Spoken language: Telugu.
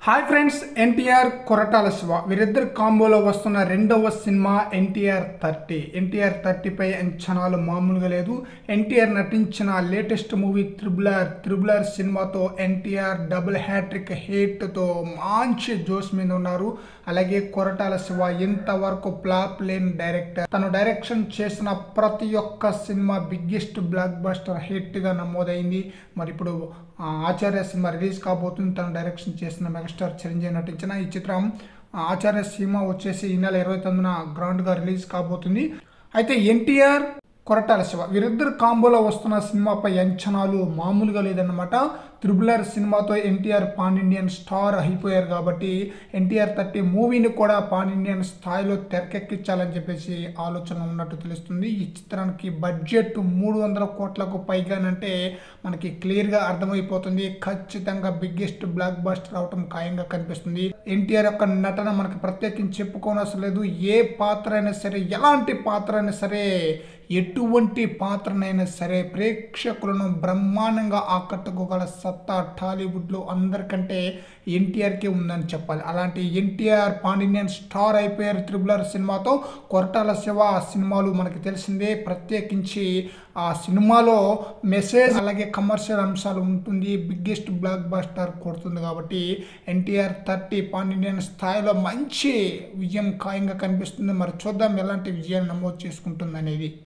హాయ్ ఫ్రెండ్స్ ఎన్టీఆర్ కొరటాల శివ వీరిద్దరు కాంబోలో వస్తున్న రెండవ సినిమా ఎన్టీఆర్ థర్టీ ఎన్టీఆర్ థర్టీపై అంచనాలు మామూలుగా లేదు ఎన్టీఆర్ నటించిన లేటెస్ట్ మూవీ త్రిబులర్ త్రిబులర్ సినిమాతో ఎన్టీఆర్ డబుల్ హ్యాట్రిక్ హిట్తో మంచి జోస్ మీద ఉన్నారు అలాగే కొరటాల శివ ఇంతవరకు ఫ్లాప్ లేని డైరెక్టర్ తను డైరెక్షన్ చేసిన ప్రతి ఒక్క సినిమా బిగ్గెస్ట్ బ్లాక్ బస్టర్ హిట్గా నమోదైంది మరి ఇప్పుడు ఆ, ఆచార్య సినిమా రిలీజ్ కాబోతుంది తను డైరెక్షన్ చేసిన మెగాస్టార్ చిరంజీవి నటించిన ఈ చిత్రం ఆ, ఆచార్య సినిమా వచ్చేసి ఈ నెల ఇరవై తొమ్మిదిన గ్రాండ్గా రిలీజ్ కాబోతుంది అయితే ఎన్టీఆర్ కొరటాల శివ వీరిద్దరు కాంబోలో వస్తున్న సినిమాపై అంచనాలు మామూలుగా లేదన్నమాట త్రిబులర్ సినిమాతో ఎన్టీఆర్ పాన్ ఇండియన్ స్టార్ అయిపోయారు కాబట్టి ఎన్టీఆర్ థర్టీ మూవీని కూడా పాన్ ఇండియన్ స్థాయిలో తెరకెక్కించాలని చెప్పేసి ఆలోచన ఉన్నట్టు తెలుస్తుంది ఈ చిత్రానికి బడ్జెట్ మూడు వందల కోట్లకు పైగానంటే మనకి క్లియర్గా అర్థమైపోతుంది ఖచ్చితంగా బిగ్గెస్ట్ బ్లాక్ బస్టర్ అవటం ఖాయంగా కనిపిస్తుంది ఎన్టీఆర్ యొక్క నటన మనకి ప్రత్యేకించి చెప్పుకోనవసరం లేదు ఏ పాత్ర అయినా సరే ఎలాంటి పాత్ర అయినా సరే ఎటువంటి పాత్రనైనా సరే ప్రేక్షకులను బ్రహ్మాండంగా ఆకట్టుకోగల సత్తా టాలీవుడ్లో అందరికంటే ఎన్టీఆర్కే ఉందని చెప్పాలి అలాంటి ఎన్టీఆర్ పాండినియన్ స్టార్ అయిపోయారు త్రిబులర్ సినిమాతో కొరటాల శివ సినిమాలు మనకి తెలిసిందే ప్రత్యేకించి ఆ సినిమాలో మెసేజ్ అలాగే కమర్షియల్ అంశాలు ఉంటుంది బిగ్గెస్ట్ బ్లాక్ బస్టర్ కొడుతుంది కాబట్టి ఎన్టీఆర్ థర్టీ పాండినియన్ స్థాయిలో మంచి విజయం ఖాయంగా కనిపిస్తుంది మరి చూద్దాం ఎలాంటి విజయాన్ని నమోదు చేసుకుంటుంది అనేది